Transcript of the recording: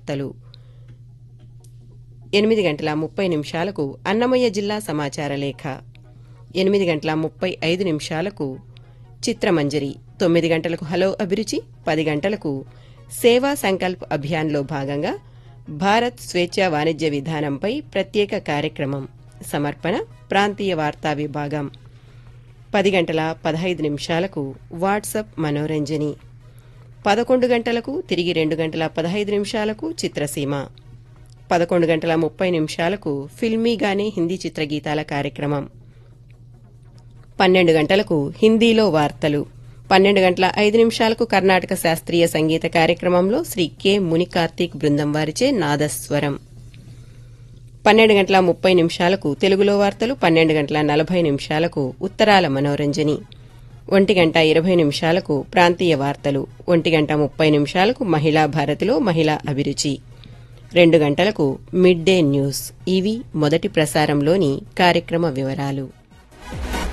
వార్తలు ఎనిమిది గంటల ముప్పై నిమిషాలకు అన్నమయ్య జిల్లా సమాచార లేఖ ఎనిమిది గంటల ముప్పై ఐదు నిమిషాలకు చిత్రమంజరి తొమ్మిది గంటలకు హలో అభిరుచి పది గంటలకు సేవా సంకల్ప్ అభియాన్లో భాగంగా భారత్ స్వేచ్ఛా వాణిజ్య విధానంపై ప్రత్యేక కార్యక్రమం సమర్పణ ప్రాంతీయ వార్తా విభాగం పది గంటల పదహైదు నిమిషాలకు వాట్సప్ మనోరంజని పదకొండు గంటలకు తిరిగి రెండు గంటల పదహైదు నిమిషాలకు చిత్రసీమ పదకొండు గంటల ముప్పై నిమిషాలకు ఫిల్మీగానే హిందీ చిత్రగీతాల కార్యక్రమం పన్నెండు గంటలకు హిందీలో వార్తలు పన్నెండు గంటల ఐదు నిమిషాలకు కర్ణాటక శాస్త్రీయ సంగీత కార్యక్రమంలో శ్రీ కె ముని కార్తీక్ బృందం వారిచే నాదస్వరం పన్నెండు గంటల ముప్పై నిమిషాలకు తెలుగులో వార్తలు పన్నెండు గంటల నలభై నిమిషాలకు ఉత్తరాల మనోరంజని ఒంటి గంట ఇరవై నిమిషాలకు ప్రాంతీయ వార్తలు ఒంటి గంట ముప్పై నిమిషాలకు మహిళా భారతిలో మహిళా అభిరుచి రెండు గంటలకు మిడ్ డే న్యూస్ ఇవి మొదటి ప్రసారంలోని కార్యక్రమ వివరాలు